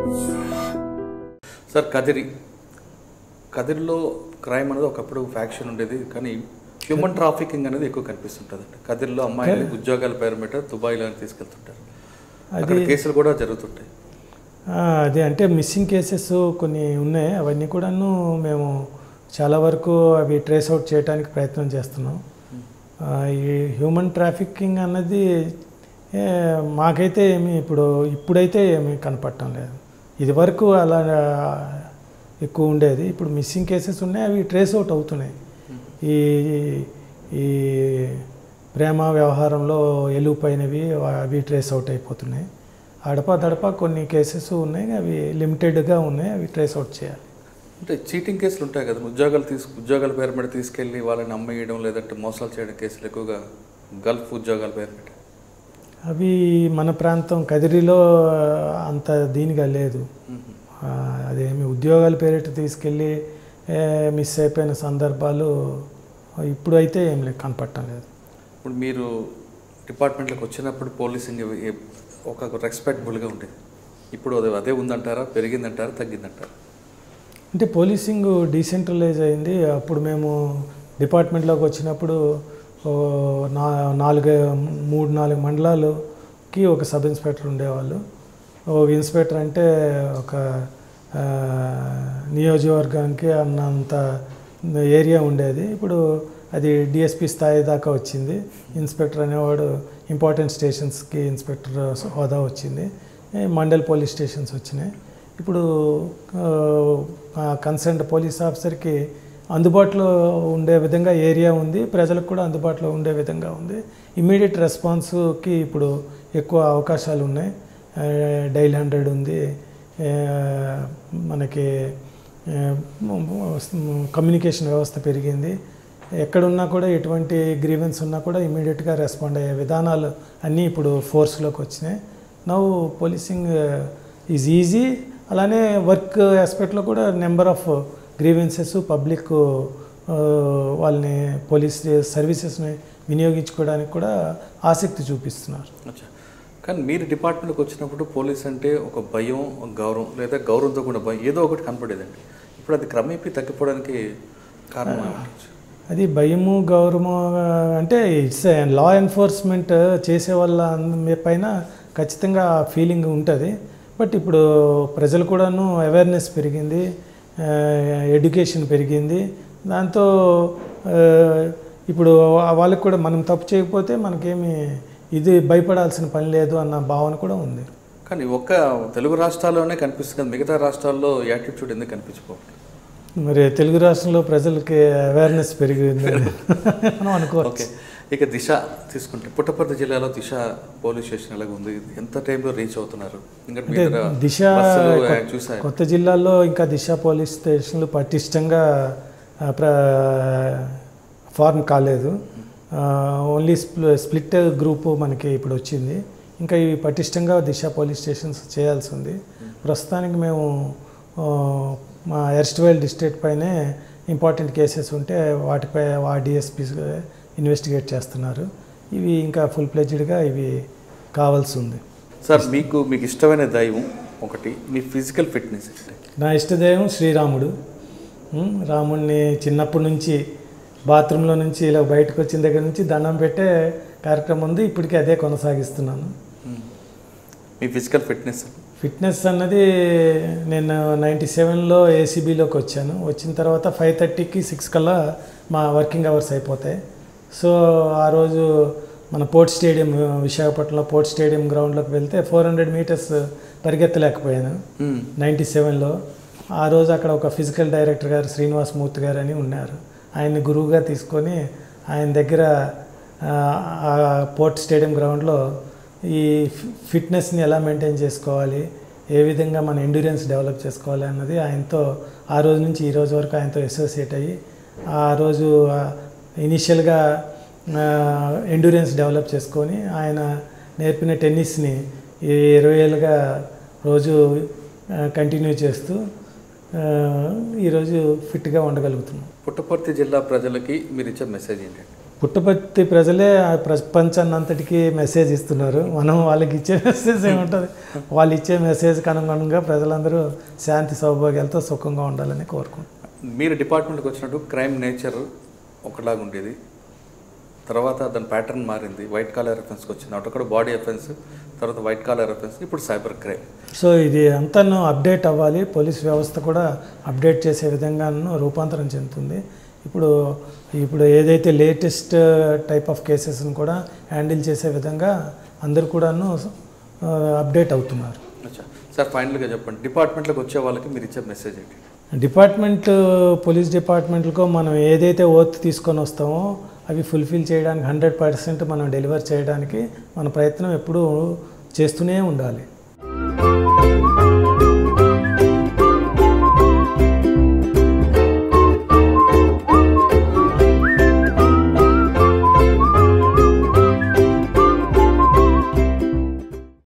Sir Kadiri కదిరిలో crime అనేది ఒకప్పుడు faction ఉండేది కానీ హ్యూమన్ ట్రాఫికింగ్ అనేది ఎక్కువ కనిపిస్తుంటుంది అండి కదిరిలో అమ్మాయిలు ఉద్యోగాల పేరు మీద దుబాయ్లో అని తీసుకెళ్తుంటారు అక్కడ కేసులు కూడా జరుగుతుంటాయి ఆ, అదే అంటే మిస్సింగ్ కేసెస్ కొన్ని ఉన్నాయి అవన్నీ కూడాను మేము చాలా వరకు అవి ట్రేస్ అవుట్ చేయడానికి ప్రయత్నం చేస్తున్నాం ఆ, ఈ హ్యూమన్ ట్రాఫికింగ్ అన్నది ఏ, మాకైతే ఏమి ఇప్పుడు ఇప్పుడైతే ఏమి కనపడటం లేదు ఇది వరకు అలా ఎక్కువ ఉండేది ఇప్పుడు మిస్సింగ్ కేసెస్ ఉన్నాయి అవి ట్రేస్ అవుట్ అవుతున్నాయి ఈ ఈ ప్రేమ వ్యవహారంలో ఎలుపైనవి అవి ట్రేస్ అవుట్ అయిపోతున్నాయి అడప దడప కొన్ని కేసెస్ ఉన్నాయి అవి లిమిటెడ్గా ఉన్నాయి అవి ట్రేస్ అవుట్ చేయాలి అంటే చీటింగ్ కేసులు ఉంటాయి కదా ఉద్యోగాలు తీసుకు ఉద్యోగాల పేరు మీద తీసుకెళ్ళి వాళ్ళని అమ్మేయడం లేదంటే మోసాలు చేయడం కేసులు ఎక్కువగా గల్ఫ్ ఉద్యోగాల పేరు మీద అవి మన ప్రాంతం కదిరిలో అంత దీనిగా లేదు ఆ, అదేమి ఉద్యోగాల పేరిట తీసుకెళ్ళి ఏ, మిస్ అయిపోయిన సందర్భాలు ఇప్పుడు అయితే ఏం లేదు కనపడటం లేదు ఇప్పుడు మీరు డిపార్ట్మెంట్లోకి వచ్చినప్పుడు పోలీసింగ్ ఏ- ఒక రెస్పెక్టబుల్గా ఉండేది ఇప్పుడు అదే అదే ఉందంటారా పెరిగిందంటారా తగ్గిందంటారా అంటే పోలీసింగ్ డీసెంట్రలైజ్ అయింది అప్పుడు మేము డిపార్ట్మెంట్లోకి వచ్చినప్పుడు ఓ నా నాలుగు మూడు నాలుగు మండలాలకి ఒక సబ్ ఇన్స్పెక్టర్ ఉండేవాళ్ళు ఒక ఇన్స్పెక్టర్ అంటే ఒక ఆ, నియోజకవర్గానికి అన్నంత ఏరియా ఉండేది ఇప్పుడు అది డిఎస్పి స్థాయి దాకా వచ్చింది ఇన్స్పెక్టర్ అనేవాడు ఇంపార్టెంట్ స్టేషన్స్కి ఇన్స్పెక్టర్ హోదా వచ్చింది ఏ, మండల్ పోలీస్ స్టేషన్స్ వచ్చినాయి ఇప్పుడు కన్సర్న్ పోలీస్ ఆఫీసర్కి అందుబాటులో ఉండే విధంగా ఏరియా ఉంది ప్రజలకు కూడా అందుబాటులో ఉండే విధంగా ఉంది ఇమ్మీడియట్ రెస్పాన్స్కి ఇప్పుడు ఎక్కువ అవకాశాలు ఉన్నాయి డైల్ హండ్రెడ్ ఉంది ఆ, మనకి కమ్యూనికేషన్ వ్యవస్థ పెరిగింది ఎక్కడున్నా కూడా ఎటువంటి గ్రీవెన్స్ ఉన్నా కూడా ఇమీడియట్గా రెస్పాండ్ అయ్యే విధానాలు అన్నీ ఇప్పుడు ఫోర్స్లోకి వచ్చినాయి నవ్వు పోలీసింగ్ ఈజ్ ఈజీ అలానే వర్క్ ఆస్పెక్ట్లో కూడా నెంబర్ ఆఫ్ గ్రీవెన్సెస్ పబ్లిక్ వాళ్ళని పోలీస్ సర్వీసెస్ని వినియోగించుకోవడానికి కూడా ఆసక్తి చూపిస్తున్నారు అచ్చా కానీ మీరు డిపార్ట్మెంట్కి వచ్చినప్పుడు పోలీస్ అంటే ఒక భయం ఒక గౌరవం లేదా గౌరవంతో కూడా భయం ఏదో ఒకటి కనపడేదండి ఇప్పుడు అది క్రమేపీ తగ్గిపోవడానికి కారణం ఏమంటారు? అది భయము గౌరవము అంటే ఇట్స్ లా ఎన్ఫోర్స్మెంట్ చేసే వాళ్ళ అంద- పైన ఖచ్చితంగా ఫీలింగ్ ఉంటుంది బట్ ఇప్పుడు ప్రజలు కూడాను అవేర్నెస్ పెరిగింది ఎడ్యుకేషన్ పెరిగింది దాంతో ఆ, ఇప్పుడు వాళ్ళకి కూడా మనం తప్పు చేయకపోతే మనకేమి ఇది భయపడాల్సిన పని లేదు అన్న భావన కూడా ఉంది కానీ ఒక్క తెలుగు రాష్ట్రాల్లోనే కనిపిస్తుంది కదా మిగతా రాష్ట్రాల్లో యాటిట్యూడ్ ఎందుకు కనిపించిపోవట్లేదు మరి తెలుగు రాష్ట్రంలో ప్రజలకి అవేర్నెస్ పెరిగింది మనం అనుకోవచ్చు ఓకే ఇక దిశ తీసుకుంటే పుట్టపర్తి జిల్లాలో దిశ పోలీస్ స్టేషన్ ఎలాగ ఉంది ఎంత టైంలో రీచ్ అవుతున్నారు ఇంకా మీ అంటే దగ్గర దిశ బస్సులు కొ- చూసారు కొత్త జిల్లాల్లో ఇంకా దిశ పోలీస్ స్టేషన్లు పటిష్టంగా ఆ, ప్ర ఫార్మ్ కాలేదు ఆ, ఓన్లీ స్ప్లి స్ప్లిట్ గ్రూప్ మనకి ఇప్పుడు వచ్చింది ఇంకా ఇవి పటిష్టంగా దిశ పోలీస్ స్టేషన్స్ చేయాల్సి ఉంది ప్రస్తుతానికి మేము ఆ, మా ఎర్స్ట్వైల్ డిస్ట్రిక్ట్ పైనే ఇంపార్టెంట్ కేసెస్ ఉంటే వాటిపై ఆ డిఎస్పీస్ ఇన్వెస్టిగేట్ చేస్తున్నారు ఇవి ఇంకా ఫుల్ ప్లెజ్డ్గా ఇవి కావాల్సి ఉంది సార్ మీకు మీకు ఇష్టమైన దైవం ఒకటి మీ ఫిజికల్ ఫిట్నెస్ నా ఇష్టదైవం శ్రీరాముడు ఉమ్, రాముడిని చిన్నప్పటి నుంచి బాత్రూంలో నుంచి ఇలా బయటకు వచ్చిన దగ్గర నుంచి దండం పెట్టే కార్యక్రమం ఉంది ఇప్పటికీ అదే కొనసాగిస్తున్నాను మీ ఫిజికల్ ఫిట్నెస్ ఫిట్నెస్ అన్నది నేను నైంటీ సెవెన్లో ఏసీబీలోకి వచ్చాను వచ్చిన తర్వాత ఫైవ్ థర్టీకి సిక్స్ కల్లా మా వర్కింగ్ అవర్స్ అయిపోతాయి సో ఆ రోజు మన పోర్ట్ స్టేడియం విశాఖపట్నంలో పోర్ట్ స్టేడియం గ్రౌండ్లోకి వెళ్తే ఫోర్ హండ్రెడ్ మీటర్స్ పరిగెత్తలేకపోయాను నైంటీ సెవెన్లో ఆ రోజు అక్కడ ఒక ఫిజికల్ డైరెక్టర్ గారు శ్రీనివాస్ మూర్తి గారు అని ఉన్నారు ఆయన్ని గురువుగా తీసుకొని ఆయన దగ్గర ఆ, ఆ పోర్ట్ స్టేడియం గ్రౌండ్లో ఈ ఫి- ఫిట్నెస్ని ఎలా మెయింటైన్ చేసుకోవాలి ఏ విధంగా మన ఎండ్యూరెన్స్ డెవలప్ చేసుకోవాలి అన్నది ఆయనతో ఆ రోజు నుంచి ఈ రోజు వరకు ఆయనతో అసోసియేట్ అయ్యి ఆ రోజు ఇనిషియల్గా ఎండ్యూరెన్స్ డెవలప్ చేసుకొని ఆయన నేర్పిన టెన్నిస్ని ఈ ఇరవై ఏళ్ళుగా రోజు కంటిన్యూ చేస్తూ ఆ, ఈరోజు ఫిట్గా ఉండగలుగుతున్నాం పుట్టపర్తి జిల్లా ప్రజలకి మీరు ఇచ్చే మెసేజ్ ఏంటండి పుట్టపర్తి ప్రజలే ఆ ప్రపంచాన్ని అంతటికీ మెసేజ్ ఇస్తున్నారు మనం వాళ్ళకి ఇచ్చే మెసేజ్ ఏముంటుంది వాళ్ళు ఇచ్చే మెసేజ్కి అనుగుణంగా ప్రజలందరూ శాంతి సౌభాగ్యాలతో సుఖంగా ఉండాలని కోరుకుంటున్నాను మీరు డిపార్ట్మెంట్కి వచ్చినట్టు క్రైమ్ నేచర్ ఒకలాగా ఉండేది తర్వాత దాని ప్యాటర్న్ మారింది వైట్ కాలర్ ఎఫెన్స్కి వచ్చింది అటు బాడీ ఎఫెన్స్ తర్వాత వైట్ కాలర్ ఎఫెన్స్ ఇప్పుడు సైబర్ క్రైమ్ సో ఇది అంతాను అప్డేట్ అవ్వాలి పోలీస్ వ్యవస్థ కూడా అప్డేట్ చేసే విధంగాను రూపాంతరం చెందుతుంది ఇప్పుడు ఇప్పుడు ఏదైతే లేటెస్ట్ టైప్ ఆఫ్ కేసెస్ని కూడా హ్యాండిల్ చేసే విధంగా అందరు కూడాను ఆ, అప్డేట్ అవుతున్నారు అచ్చా సార్ ఫైనల్గా చెప్పండి డిపార్ట్మెంట్లోకి వచ్చే వాళ్ళకి మీరు ఇచ్చే మెసేజ్ ఏంటి డిపార్ట్మెంట్ పోలీస్ డిపార్ట్మెంట్లకు మనం ఏదైతే ఓత్ తీసుకొని వస్తామో అవి ఫుల్ఫిల్ చేయడానికి హండ్రెడ్ పర్సెంట్ మనం డెలివర్ చేయడానికి మన ప్రయత్నం ఎప్పుడూ చేస్తూనే ఉండాలి